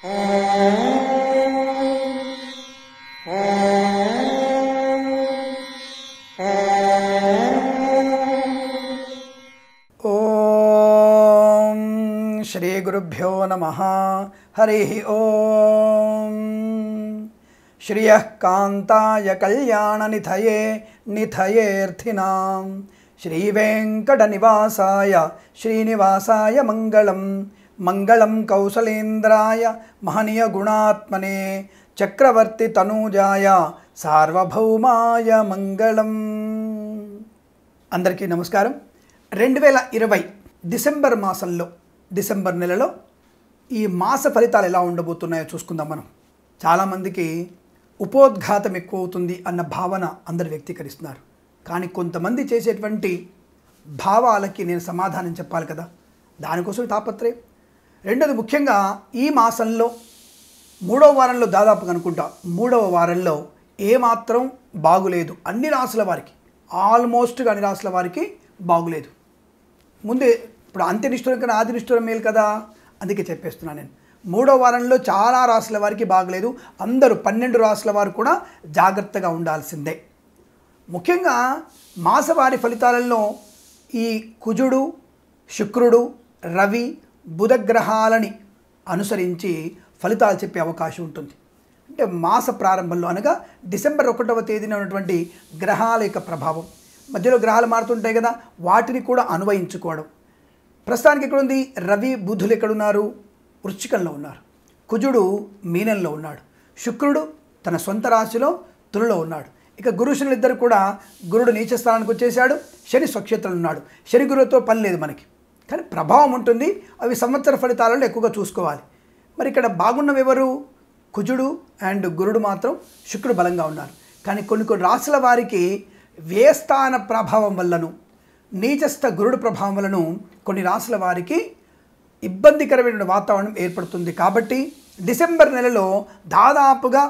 ఓం శ్రీ గురుభ్యో నమ హరి ఓం శ్రియ కాంతాయ కళ్యాణనిధయే నిధయేర్థినాం శ్రీవేంకటనివాసాయ శ్రీనివాసాయ మంగళం మంగళం కౌసలేంద్రాయ మహనీయ గుణాత్మనే చక్రవర్తి తనూజాయ సార్వభౌమాయ మంగళం అందరికీ నమస్కారం రెండు వేల ఇరవై డిసెంబర్ మాసంలో డిసెంబర్ నెలలో ఈ మాస ఫలితాలు ఎలా ఉండబోతున్నాయో చూసుకుందాం మనం చాలామందికి ఉపోద్ఘాతం ఎక్కువ అవుతుంది అన్న భావన అందరు వ్యక్తీకరిస్తున్నారు కానీ కొంతమంది చేసేటువంటి భావాలకి నేను సమాధానం చెప్పాలి కదా దానికోసం ఈ తాపత్రయం రెండోది ముఖ్యంగా ఈ మాసంలో మూడవ వారంలో దాదాపుగా అనుకుంటా మూడవ వారంలో ఏమాత్రం బాగులేదు అన్ని రాసుల వారికి ఆల్మోస్ట్గా అన్ని రాసుల వారికి బాగులేదు ముందే ఇప్పుడు అంత్యనిష్ఠురం కన్నా ఆది నిష్ఠురం మేలు కదా అందుకే చెప్పేస్తున్నాను నేను మూడో వారంలో చాలా రాసుల వారికి బాగలేదు అందరూ పన్నెండు రాసుల వారు కూడా జాగ్రత్తగా ఉండాల్సిందే ముఖ్యంగా మాసవారి ఫలితాలలో ఈ కుజుడు శుక్రుడు రవి బుధగ్రహాలని అనుసరించి ఫలితాలు చెప్పే అవకాశం ఉంటుంది అంటే మాస ప్రారంభంలో అనగా డిసెంబర్ ఒకటవ తేదీన ఉన్నటువంటి గ్రహాల యొక్క ప్రభావం మధ్యలో గ్రహాలు మారుతుంటాయి కదా వాటిని కూడా అన్వయించుకోవడం ప్రస్తుతానికి ఎక్కడ ఉంది రవి బుధులు ఎక్కడున్నారు వృశ్చికంలో ఉన్నారు కుజుడు మీనంలో ఉన్నాడు శుక్రుడు తన సొంత రాశిలో తులలో ఉన్నాడు ఇక గురుశనులు ఇద్దరు కూడా గురుడు నీచ స్థానానికి వచ్చేసాడు శని స్వక్షేత్రంలో ఉన్నాడు శని గురువుతో పని లేదు మనకి కానీ ప్రభావం ఉంటుంది అవి సంవత్సర ఫలితాలలో ఎక్కువగా చూసుకోవాలి మరి ఇక్కడ బాగున్నవి ఎవరు కుజుడు అండ్ గురుడు మాత్రం శుక్రుడు బలంగా ఉన్నారు కానీ కొన్ని కొన్ని రాశుల వారికి వ్యయస్థాన ప్రభావం వల్లను నీచస్థ గురుడు ప్రభావం వలను కొన్ని రాశుల వారికి ఇబ్బందికరమైన వాతావరణం ఏర్పడుతుంది కాబట్టి డిసెంబర్ నెలలో దాదాపుగా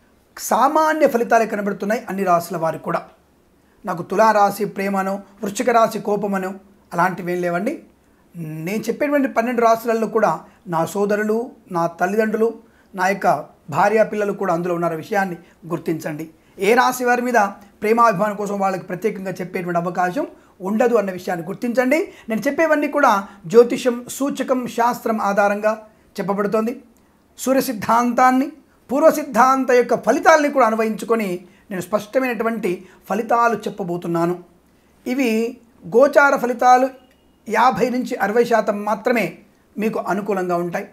సామాన్య ఫలితాలే కనబడుతున్నాయి అన్ని రాశుల వారికి కూడా నాకు తులారాశి ప్రేమను వృశ్చిక రాశి కోపమను అలాంటివి ఏం లేవండి నేను చెప్పేటువంటి పన్నెండు రాశులలో కూడా నా సోదరులు నా తల్లిదండ్రులు నా యొక్క భార్య పిల్లలు కూడా అందులో ఉన్న విషయాన్ని గుర్తించండి ఏ రాశి వారి మీద ప్రేమాభిమానం కోసం వాళ్ళకి ప్రత్యేకంగా చెప్పేటువంటి అవకాశం ఉండదు అన్న విషయాన్ని గుర్తించండి నేను చెప్పేవన్నీ కూడా జ్యోతిషం సూచకం శాస్త్రం ఆధారంగా చెప్పబడుతోంది సూర్య సిద్ధాంతాన్ని పూర్వ సిద్ధాంత యొక్క ఫలితాలని కూడా అన్వయించుకొని నేను స్పష్టమైనటువంటి ఫలితాలు చెప్పబోతున్నాను ఇవి గోచార ఫలితాలు యాభై నుంచి అరవై శాతం మాత్రమే మీకు అనుకూలంగా ఉంటాయి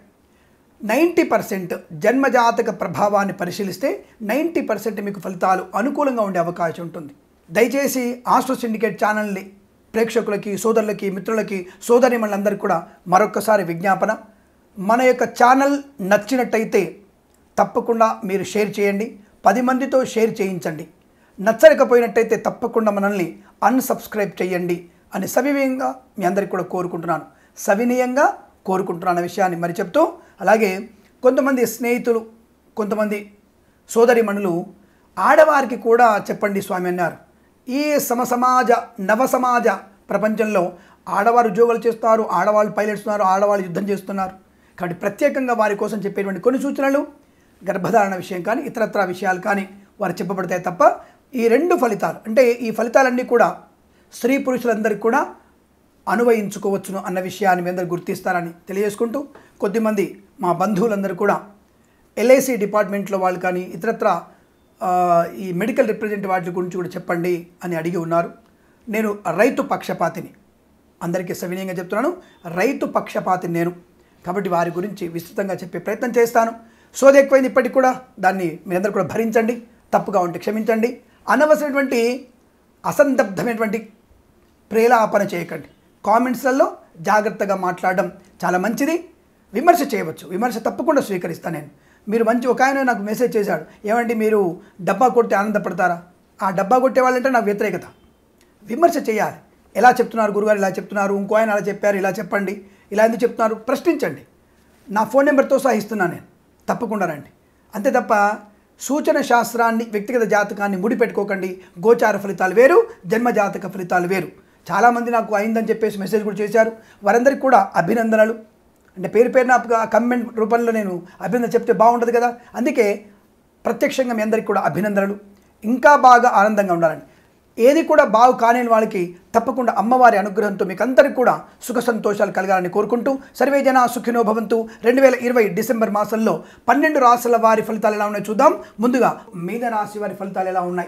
నైంటీ పర్సెంట్ జన్మజాతక ప్రభావాన్ని పరిశీలిస్తే నైంటీ పర్సెంట్ మీకు ఫలితాలు అనుకూలంగా ఉండే అవకాశం ఉంటుంది దయచేసి ఆస్ట్రో సిండికేట్ ఛానల్ని ప్రేక్షకులకి సోదరులకి మిత్రులకి సోదరిమణులందరికీ కూడా మరొక్కసారి విజ్ఞాపన మన యొక్క ఛానల్ నచ్చినట్టయితే తప్పకుండా మీరు షేర్ చేయండి పది మందితో షేర్ చేయించండి నచ్చలేకపోయినట్టయితే తప్పకుండా మనల్ని అన్సబ్స్క్రైబ్ చేయండి అని సవినయంగా మీ అందరికి కూడా కోరుకుంటున్నాను సవినయంగా కోరుకుంటున్నాను అనే విషయాన్ని మరి చెప్తూ అలాగే కొంతమంది స్నేహితులు కొంతమంది సోదరిమణులు ఆడవారికి కూడా చెప్పండి స్వామి అన్నారు ఈ సమసమాజ నవ సమాజ ప్రపంచంలో ఆడవారు ఉద్యోగాలు చేస్తున్నారు ఆడవాళ్ళు పైలట్స్ ఉన్నారు ఆడవాళ్ళు యుద్ధం చేస్తున్నారు కాబట్టి ప్రత్యేకంగా వారి కోసం చెప్పేటువంటి కొన్ని సూచనలు గర్భధారణ విషయం కానీ ఇతరత్ర విషయాలు కానీ వారు చెప్పబడతాయి తప్ప ఈ రెండు ఫలితాలు అంటే ఈ ఫలితాలన్నీ కూడా స్త్రీ పురుషులందరికీ కూడా అనువయించుకోవచ్చును అన్న విషయాన్ని మీ అందరూ గుర్తిస్తారని తెలియజేసుకుంటూ కొద్దిమంది మా బంధువులందరూ కూడా ఎల్ఐసి డిపార్ట్మెంట్లో వాళ్ళు కానీ ఇతరత్ర ఆ, ఈ మెడికల్ రిప్రజెంటేటివ్ వాటి గురించి కూడా చెప్పండి అని అడిగి ఉన్నారు నేను రైతు పక్షపాతిని అందరికీ సవినయంగా చెప్తున్నాను రైతు పక్షపాతిని నేను కాబట్టి వారి గురించి విస్తృతంగా చెప్పే ప్రయత్నం చేస్తాను సోది ఎక్కువైంది ఇప్పటికి కూడా దాన్ని మీరందరూ కూడా భరించండి తప్పుగా ఉంటే క్షమించండి అనవసరమైనటువంటి అసందగ్ధమైనటువంటి ప్రేలాపన చేయకండి కామెంట్స్లలో జాగ్రత్తగా మాట్లాడడం చాలా మంచిది విమర్శ చేయవచ్చు విమర్శ తప్పకుండా స్వీకరిస్తాను నేను మీరు మంచి ఒక ఆయన నాకు మెసేజ్ చేశాడు ఏమండి మీరు డబ్బా కొట్టి ఆనందపడతారా ఆ డబ్బా కొట్టే వాళ్ళంటే నాకు వ్యతిరేకత విమర్శ చేయాలి ఎలా చెప్తున్నారు గురుగారు ఇలా చెప్తున్నారు ఇంకో ఆయన అలా చెప్పారు ఇలా చెప్పండి ఇలా ఎందుకు చెప్తున్నారు ప్రశ్నించండి నా ఫోన్ నెంబర్తో సహా ఇస్తున్నాను నేను తప్పకుండా రండి అంతే తప్ప సూచన శాస్త్రాన్ని వ్యక్తిగత జాతకాన్ని ముడిపెట్టుకోకండి గోచార ఫలితాలు వేరు జన్మ జాతక ఫలితాలు వేరు చాలామంది నాకు అయిందని చెప్పేసి మెసేజ్ కూడా చేశారు వారందరికీ కూడా అభినందనలు అంటే పేరు పేరున కమెంట్ రూపంలో నేను అభినందన చెప్తే బాగుంటుంది కదా అందుకే ప్రత్యక్షంగా మీ అందరికీ కూడా అభినందనలు ఇంకా బాగా ఆనందంగా ఉండాలని ఏది కూడా బాగు కాని వాళ్ళకి తప్పకుండా అమ్మవారి అనుగ్రహంతో మీకు అందరికీ కూడా సుఖ సంతోషాలు కలగాలని కోరుకుంటూ సర్వే జన సుఖినో భవంతు రెండు వేల ఇరవై డిసెంబర్ మాసంలో పన్నెండు రాసుల వారి ఫలితాలు ఎలా ఉన్నాయో చూద్దాం ముందుగా మీన రాశి వారి ఫలితాలు ఎలా ఉన్నాయి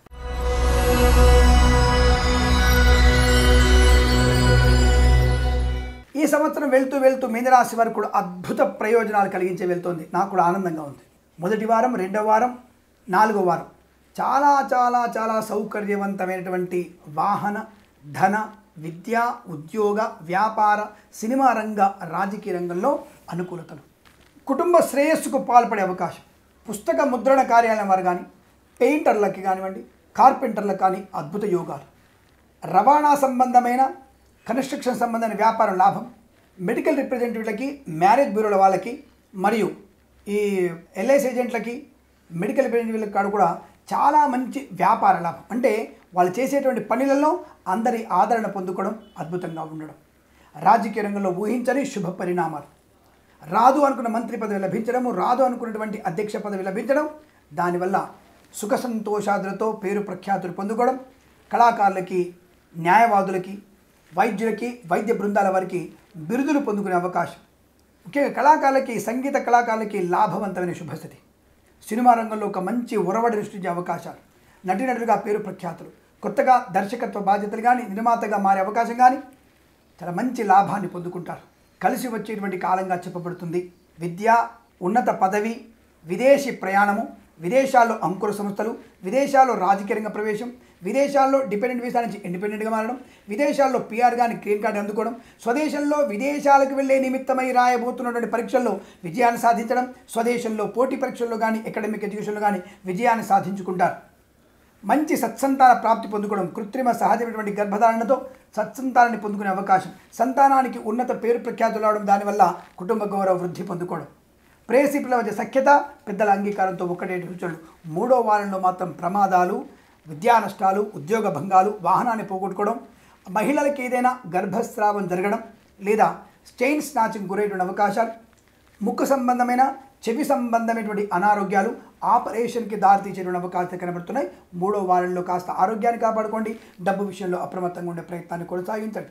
ఈ సంవత్సరం వెళ్తూ వెళ్తూ మీనరాశి వారికి కూడా అద్భుత ప్రయోజనాలు కలిగించే వెళ్తోంది నాకు కూడా ఆనందంగా ఉంది మొదటి వారం రెండవ వారం నాలుగో వారం చాలా చాలా చాలా సౌకర్యవంతమైనటువంటి వాహన ధన విద్య ఉద్యోగ వ్యాపార సినిమా రంగ రాజకీయ రంగంలో అనుకూలతలు కుటుంబ శ్రేయస్సుకు పాల్పడే అవకాశం పుస్తక ముద్రణ కార్యాలయం వారు కానీ పెయింటర్లకి కానివ్వండి కార్పెంటర్లకు కానీ అద్భుత యోగాలు రవాణా సంబంధమైన కన్స్ట్రక్షన్ సంబంధమైన వ్యాపారం లాభం మెడికల్ రిప్రజెంటేటివ్లకి మ్యారేజ్ బ్యూరోల వాళ్ళకి మరియు ఈ ఎల్ఐసి ఏజెంట్లకి మెడికల్ రిప్రజెంటేటివ్లకి కాడ కూడా చాలా మంచి వ్యాపార లాభం అంటే వాళ్ళు చేసేటువంటి పనులలో అందరి ఆదరణ పొందుకోవడం అద్భుతంగా ఉండడం రాజకీయ రంగంలో ఊహించని శుభ పరిణామాలు రాదు అనుకున్న మంత్రి పదవి లభించడము రాదు అనుకున్నటువంటి అధ్యక్ష పదవి లభించడం దానివల్ల సుఖ సంతోషాదులతో పేరు ప్రఖ్యాతులు పొందుకోవడం కళాకారులకి న్యాయవాదులకి వైద్యులకి వైద్య బృందాల వారికి బిరుదులు పొందుకునే అవకాశం ముఖ్యంగా కళాకారులకి సంగీత కళాకారులకి లాభవంతమైన శుభస్థితి సినిమా రంగంలో ఒక మంచి ఒరవడి సృష్టించే అవకాశాలు నటీనటులుగా పేరు ప్రఖ్యాతులు కొత్తగా దర్శకత్వ బాధ్యతలు కానీ నిర్మాతగా మారే అవకాశం కానీ చాలా మంచి లాభాన్ని పొందుకుంటారు కలిసి వచ్చేటువంటి కాలంగా చెప్పబడుతుంది విద్య ఉన్నత పదవి విదేశీ ప్రయాణము విదేశాల్లో అంకుర సంస్థలు విదేశాల్లో రాజకీయ రంగ ప్రవేశం విదేశాల్లో డిపెండెంట్ వీసా నుంచి ఇండిపెండెంట్గా మారడం విదేశాల్లో పిఆర్ కానీ గ్రీన్ కార్డు అందుకోవడం స్వదేశంలో విదేశాలకు వెళ్ళే నిమిత్తమై రాయబోతున్నటువంటి పరీక్షల్లో విజయాన్ని సాధించడం స్వదేశంలో పోటీ పరీక్షల్లో కానీ అకాడమిక్ ఎడ్యుకేషన్లో కానీ విజయాన్ని సాధించుకుంటారు మంచి సత్సంతాన ప్రాప్తి పొందుకోవడం కృత్రిమ సహజమైనటువంటి గర్భధారణతో సత్సంతానాన్ని పొందుకునే అవకాశం సంతానానికి ఉన్నత పేరు ప్రఖ్యాతులు రావడం దానివల్ల కుటుంబ గౌరవ వృద్ధి పొందుకోవడం ప్రేసిపుల మధ్య సఖ్యత పెద్దల అంగీకారంతో ఒకటే సూచనలు మూడో వారంలో మాత్రం ప్రమాదాలు విద్యా నష్టాలు ఉద్యోగ భంగాలు వాహనాన్ని పోగొట్టుకోవడం మహిళలకు ఏదైనా గర్భస్రావం జరగడం లేదా స్టెయిన్ స్నాచింగ్ గురైనటువంటి అవకాశాలు ముక్కు సంబంధమైన చెవి సంబంధమైనటువంటి అనారోగ్యాలు ఆపరేషన్కి దారితీసేటువంటి అవకాశాలు కనబడుతున్నాయి మూడో వారంలో కాస్త ఆరోగ్యాన్ని కాపాడుకోండి డబ్బు విషయంలో అప్రమత్తంగా ఉండే ప్రయత్నాన్ని కొనసాగించండి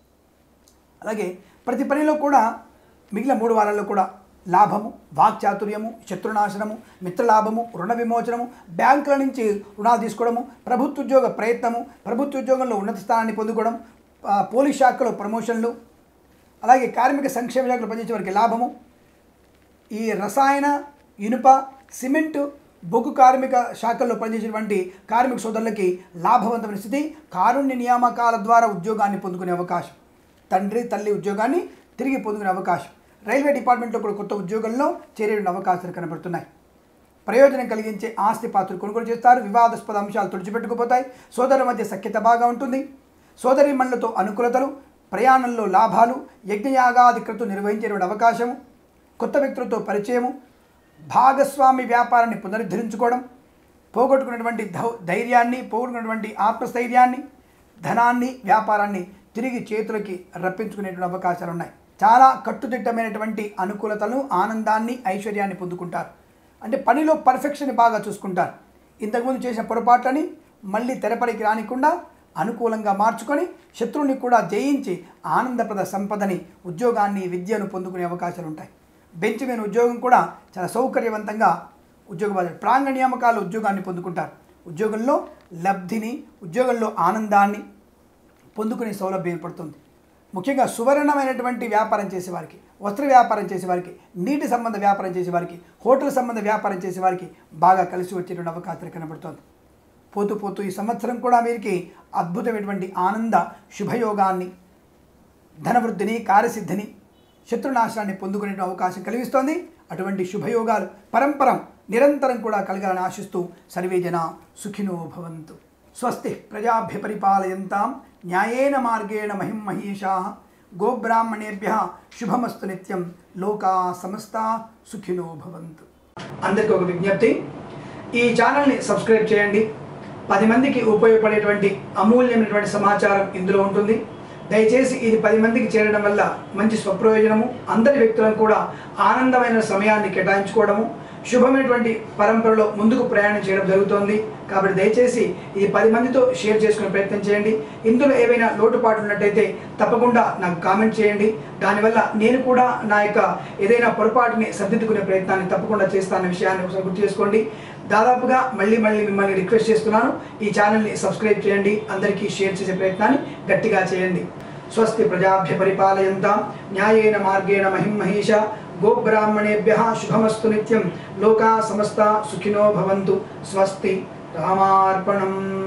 అలాగే ప్రతి పనిలో కూడా మిగిలిన మూడు వారాల్లో కూడా లాభము వాక్చాతుర్యము శత్రునాశనము మిత్రలాభము రుణ విమోచనము బ్యాంకుల నుంచి రుణాలు తీసుకోవడము ప్రభుత్వ ఉద్యోగ ప్రయత్నము ప్రభుత్వ ఉద్యోగంలో ఉన్నత స్థానాన్ని పొందుకోవడం ఆ, పోలీస్ శాఖలో ప్రమోషన్లు అలాగే కార్మిక సంక్షేమ శాఖలో పనిచేసే వారికి లాభము ఈ రసాయన ఇనుప సిమెంటు బొగ్గు కార్మిక శాఖల్లో పనిచేసేటువంటి కార్మిక సోదరులకి లాభవంతమైన స్థితి కారుణ్య నియామకాల ద్వారా ఉద్యోగాన్ని పొందుకునే అవకాశం తండ్రి తల్లి ఉద్యోగాన్ని తిరిగి పొందుకునే అవకాశం రైల్వే డిపార్ట్మెంట్లో కూడా కొత్త ఉద్యోగంలో చేరే అవకాశాలు కనబడుతున్నాయి ప్రయోజనం కలిగించే ఆస్తి పాత్రలు కొనుగోలు చేస్తారు వివాదాస్పద అంశాలు తుడిచిపెట్టుకుపోతాయి సోదరుల మధ్య సఖ్యత బాగా ఉంటుంది సోదరి మనులతో అనుకూలతలు ప్రయాణంలో లాభాలు యజ్ఞయాగాది క్రతు నిర్వహించేటువంటి అవకాశము కొత్త వ్యక్తులతో పరిచయము భాగస్వామి వ్యాపారాన్ని పునరుద్ధరించుకోవడం పోగొట్టుకున్నటువంటి ధౌ- ధైర్యాన్ని పోగొట్టుకున్నటువంటి ఆత్మస్థైర్యాన్ని ధనాన్ని వ్యాపారాన్ని తిరిగి చేతులకి రప్పించుకునేటువంటి అవకాశాలు ఉన్నాయి చాలా కట్టుదిట్టమైనటువంటి అనుకూలతలను ఆనందాన్ని ఐశ్వర్యాన్ని పొందుకుంటారు అంటే పనిలో పర్ఫెక్షన్ బాగా చూసుకుంటారు ఇంతకుముందు చేసిన పొరపాట్లని మళ్ళీ తెరపడికి రానికుండా అనుకూలంగా మార్చుకొని శత్రువుని కూడా జయించి ఆనందప్రద సంపదని ఉద్యోగాన్ని విద్యను పొందుకునే అవకాశాలు ఉంటాయి బెంచ్ మీద ఉద్యోగం కూడా చాలా సౌకర్యవంతంగా ఉద్యోగ ప్రాంగ నియామకాలు ఉద్యోగాన్ని పొందుకుంటారు ఉద్యోగంలో లబ్ధిని ఉద్యోగంలో ఆనందాన్ని పొందుకునే సౌలభ్యం ఏర్పడుతుంది ముఖ్యంగా సువర్ణమైనటువంటి వ్యాపారం చేసేవారికి వస్త్ర వ్యాపారం చేసేవారికి నీటి సంబంధ వ్యాపారం చేసేవారికి హోటల్ సంబంధ వ్యాపారం చేసేవారికి బాగా కలిసి వచ్చేటువంటి అవకాశాలు కనబడుతోంది పోతూ పోతూ ఈ సంవత్సరం కూడా వీరికి అద్భుతమైనటువంటి ఆనంద శుభయోగాన్ని ధనవృద్ధిని కార్యసిద్ధిని శత్రునాశనాన్ని పొందుకునే అవకాశం కలిగిస్తోంది అటువంటి శుభయోగాలు పరంపరం నిరంతరం కూడా కలగాలని ఆశిస్తూ సర్వే జన సుఖినో భవంతు స్వస్తి ప్రజాభ్య పరిపాలయంతాం న్యాయేన మార్గేణ మహిం మహీషా గోబ్రాహ్మణేభ్య శుభమస్తు నిత్యం లోకా సమస్త సుఖినో భవంతు అందరికీ ఒక విజ్ఞప్తి ఈ ఛానల్ని సబ్స్క్రైబ్ చేయండి పది మందికి ఉపయోగపడేటువంటి అమూల్యమైనటువంటి సమాచారం ఇందులో ఉంటుంది దయచేసి ఇది పది మందికి చేరడం వల్ల మంచి స్వప్రయోజనము అందరి వ్యక్తులను కూడా ఆనందమైన సమయాన్ని కేటాయించుకోవడము శుభమైనటువంటి పరంపరలో ముందుకు ప్రయాణం చేయడం జరుగుతోంది కాబట్టి దయచేసి ఇది పది మందితో షేర్ చేసుకునే ప్రయత్నం చేయండి ఇందులో ఏవైనా లోటుపాట్లు ఉన్నట్టయితే తప్పకుండా నాకు కామెంట్ చేయండి దానివల్ల నేను కూడా నా యొక్క ఏదైనా పొరపాటుని సర్దిద్దుకునే ప్రయత్నాన్ని తప్పకుండా చేస్తానన్న విషయాన్ని ఒకసారి గుర్తు చేసుకోండి దాదాపుగా మళ్ళీ మళ్ళీ మిమ్మల్ని రిక్వెస్ట్ చేస్తున్నాను ఈ ఛానల్ని సబ్స్క్రైబ్ చేయండి అందరికీ షేర్ చేసే ప్రయత్నాన్ని గట్టిగా చేయండి స్వస్తి ప్రజాభ్య పరిపాలయంతాం న్యాయేన మార్గేణ మహిం మహేష గోబ్రాహ్మణేభ్య శుభమస్తు నిత్యం లోకా సమస్త సుఖినో భవంతు స్వస్తి రామార్పణం